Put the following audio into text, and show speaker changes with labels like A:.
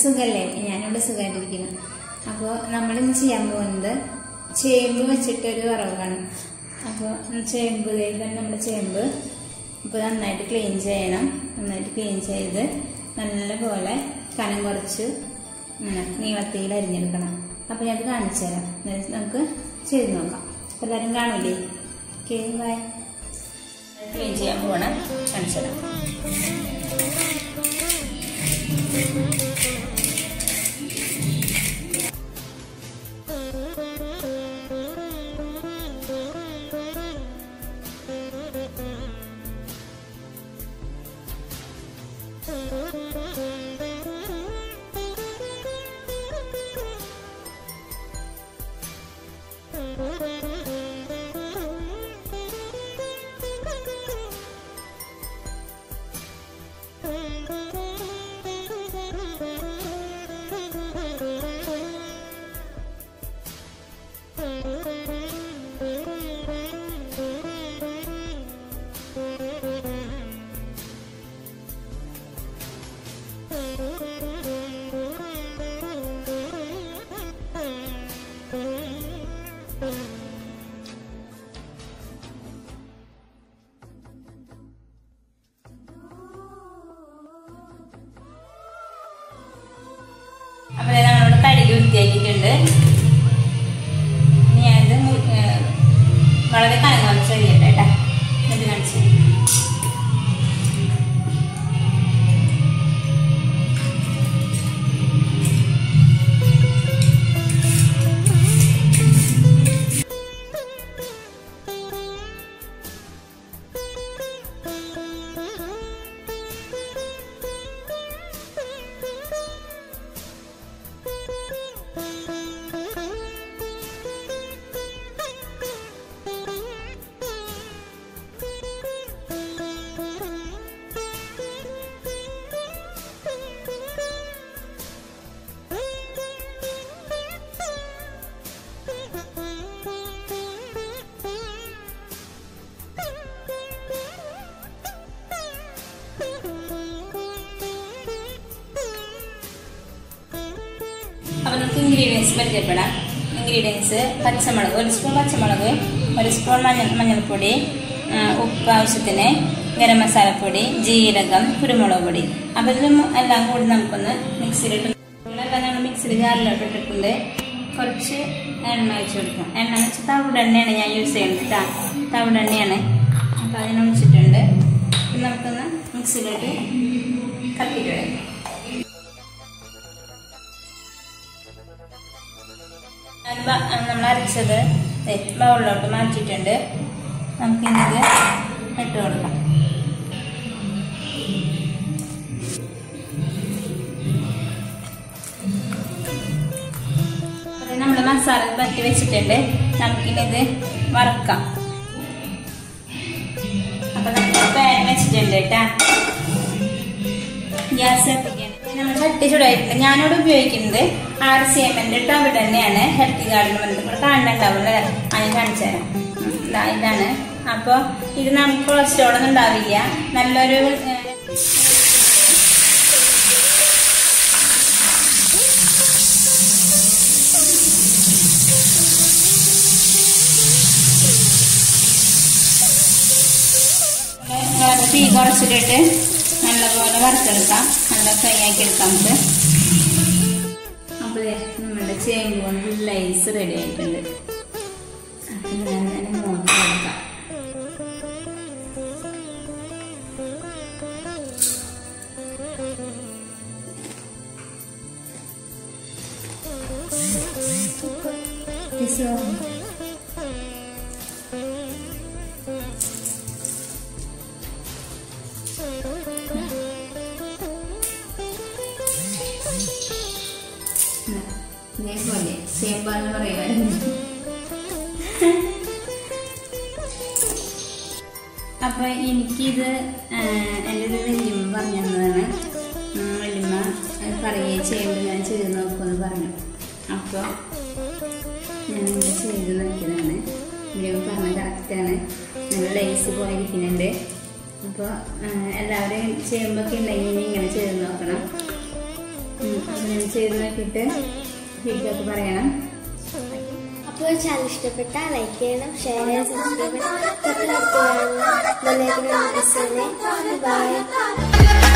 A: സുഖല്ലേ ഞാനിവിടെ സുഖമായിട്ടിരിക്കുന്നു അപ്പോൾ നമ്മളിന്ന് ചെയ്യാൻ പോകുന്നത് ചേമ്പ് വെച്ചിട്ടൊരു വറവാണ് അപ്പോൾ ചേമ്പ് തന്നെ നമ്മുടെ ചേമ്പ് ഇപ്പോൾ നന്നായിട്ട് ക്ലീൻ ചെയ്യണം നന്നായിട്ട് ക്ലീൻ ചെയ്ത് നല്ലപോലെ കനം കുറച്ച് ഇങ്ങനെ നീളത്തിൽ അരിഞ്ഞെടുക്കണം അപ്പോൾ ഞാൻ അത് കാണിച്ചു തരാം എന്നിട്ട് നമുക്ക് ചെയ്ത് നോക്കാം അപ്പോൾ എല്ലാവരും കാണൂലേ ഓക്കെ ബൈ ക്ലീൻ ചെയ്യാൻ പോകണം കാണിച്ചു തരാം അപ്പോൾ നമ്മളിവിടെ കഴുകി വൃത്തിയാക്കിയിട്ടുണ്ട് ഇനി ഞാനിത് മു- ഏ, വളരെ കനം കുറച്ച് കഴിയട്ടെ കേട്ടോ ഇത് കാണിച്ചു അപ്പോൾ നമുക്ക് ഇൻഗ്രീഡിയൻസ് പരിചയപ്പെടാം ഇൻഗ്രീഡിയൻസ് പച്ചമുളക് ഒരു സ്പൂൺ പച്ചമുളക് ഒരു സ്പൂൺ മഞ്ഞൾ മഞ്ഞൾപ്പൊടി ആ, ഉപ്പ് ആവശ്യത്തിന് ഗരം മസാലപ്പൊടി ജീരകം കുരുമുളക് പൊടി അപ്പോൾ ഇത് എല്ലാം കൂടി നമുക്കൊന്ന് മിക്സിയിലിട്ട് എല്ലാം നമ്മൾ മിക്സിയിൽ ജാറിലോട്ട് ഇട്ടിട്ടുണ്ട് കുറച്ച് എണ്ണ ഒഴിച്ച് കൊടുക്കാം എണ്ണ എന്ന് വെച്ചാൽ തവിടെണ്ണയാണ് ഞാൻ യൂസ് ചെയ്യുന്നത് കേട്ടോ തവിടെണ്ണയാണ് അപ്പോൾ അതിനൊഴിച്ചിട്ടുണ്ട് ഇത് നമുക്കൊന്ന് മിക്സിയിലോട്ട് കത്തിയിട്ട് വരാം നമ്മൾ അരച്ചത് ദേ ബൗളിലോട്ട് മാറ്റിയിട്ടുണ്ട് നമുക്കിത് ഇട്ട് കൊടുക്കാം നമ്മൾ മസാല പറ്റി വെച്ചിട്ടുണ്ട് നമുക്കിനിത് വറക്കാം അപ്പൊ നമ്മൾ പാൻ വെച്ചിട്ടുണ്ട് കേട്ടാ ഗ്യാസ് എത്തിക്കാൻ നമ്മൾ ചട്ടി ചൂടായിട്ടുണ്ട് ഞാനിവിടെ ഉപയോഗിക്കുന്നത് ആർ സി എമ്മിന്റെ ടവ് തന്നെയാണ് ഹെൽത്തി ഗാർഡിന് വന്നിട്ട് ഇവിടെ കാണുന്നുണ്ടാവില്ല അത് ഞാൻ കാണിച്ചു തരാം ഉം, ദാ ഇതാണ് അപ്പൊ ഇത് നമുക്ക് കൊളസ്ട്രോൾ ഒന്നും ഉണ്ടാവില്ല നല്ലൊരു ഏഹ്, നിങ്ങളത് തീ കുറച്ചിട്ടിട്ട് നല്ലപോലെ വറുത്തെടുക്കാം നല്ല ഫ്രൈ ആക്കി എടുക്കാം നമുക്ക് അപ്പോൾ നമ്മുടെ ചേമ്പ് കൊണ്ട് ലൈസ് റെഡി ആയിട്ടുണ്ട് അപ്പം ഞാൻ തന്നെ മൂത്ത് കൊടുക്കാം This one. ഇതേപോലെ ചേമ്പാന്ന് പറയുമായിരുന്നു അപ്പൊ എനിക്കിത് എൻ്റെ ഒരു വല്യമ്മ പറഞ്ഞു തന്നതാണ് ഉം, വല്യമ്മ പറയുകയും ചേമ്പ് ഞാൻ ചെയ്ത് നോക്കുമെന്ന് പറഞ്ഞു അപ്പോൾ ഞാനിങ്ങനെ ചെയ്ത് നോക്കിയതാണ് വല്യമ്മ പറഞ്ഞ കറക്റ്റാണ് നല്ല ലൈസ് പോലെ ഇരിക്കുന്നുണ്ട് അപ്പോൾ എല്ലാവരും ചേമ്പൊക്കെ ഉണ്ടെങ്കിൽ ഇനി ഇങ്ങനെ ചെയ്ത് നോക്കണം അപ്പം നിങ്ങൾ ചെയ്ത് നോക്കിയിട്ട് ഫീഡ്ബാക്ക് പറയണം
B: അപ്പോൾ ചാനൽ ഇഷ്ടപ്പെട്ട ലൈക്ക് ചെയ്യണം ഷെയർ ചെയ്യണം സബ്സ്ക്രൈബ് ചെയ്യണം തൊട്ടടുത്ത് കാണുന്ന ബെല്ലൈക്കൺ പ്രസ് ചെയ്യണേ ബൈ